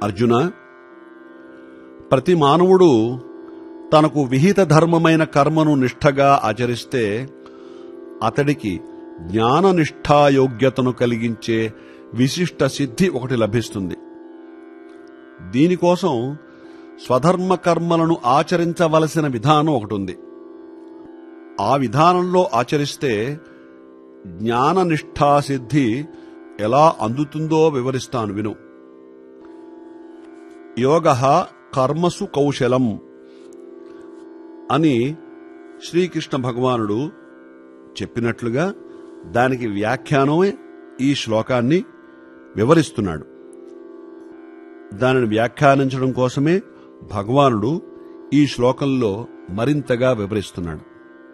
అర్జున ప్రతి మానవుడు తనకు విహిత ధర్మమైన కర్మను నిష్ఠగా ఆచరిస్తే అతడికి జ్ఞాననిష్ఠాయోగ్యతను కలిగించే విశిష్ట సిద్ధి ఒకటి లభిస్తుంది దీనికోసం స్వధర్మ కర్మలను ఆచరించవలసిన విధానం ఒకటి ఉంది ఆ విధానంలో ఆచరిస్తే జ్ఞాననిష్ఠా సిద్ధి ఎలా అందుతుందో వివరిస్తాను విను యోగ కర్మసు కౌశలం అని శ్రీకృష్ణ భగవానుడు చెప్పినట్లుగా దానికి వ్యాఖ్యానమే ఈ శ్లోకాన్ని వివరిస్తున్నాడు దానిని వ్యాఖ్యానించడం కోసమే భగవానుడు ఈ శ్లోకంలో మరింతగా వివరిస్తున్నాడు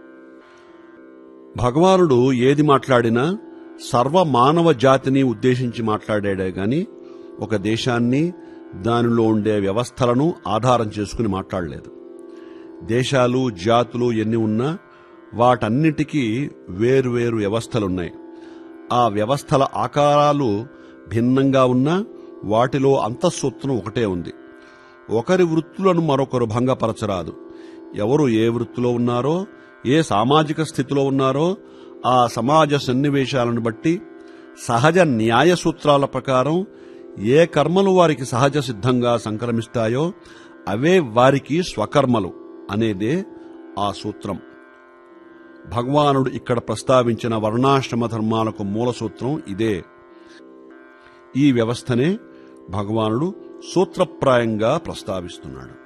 భగవానుడు ఏది మాట్లాడినా సర్వ మానవ జాతిని ఉద్దేశించి మాట్లాడాడే గాని ఒక దేశాన్ని దానిలో ఉండే వ్యవస్థలను ఆధారం చేసుకుని మాట్లాడలేదు దేశాలు జాతులు ఎన్ని ఉన్నా వాటన్నిటికీ వేరువేరు వ్యవస్థలున్నాయి ఆ వ్యవస్థల ఆకారాలు భిన్నంగా ఉన్నా వాటిలో అంతఃసూత్రం ఒకటే ఉంది ఒకరి వృత్తులను మరొకరు భంగపరచరాదు ఎవరు ఏ వృత్తిలో ఉన్నారో ఏ సామాజిక స్థితిలో ఉన్నారో ఆ సమాజ సన్నివేశాలను బట్టి సహజ న్యాయ సూత్రాల ప్రకారం ఏ కర్మలు వారికి సహజ సిద్ధంగా సంక్రమిస్తాయో అవే వారికి స్వకర్మలు అనేదే ఆ సూత్రం భగవానుడు ఇక్కడ ప్రస్తావించిన వర్ణాశ్రమ ధర్మాలకు మూల సూత్రం ఇదే ఈ వ్యవస్థనే భగవానుడు సూత్రప్రాయంగా ప్రస్తావిస్తున్నాడు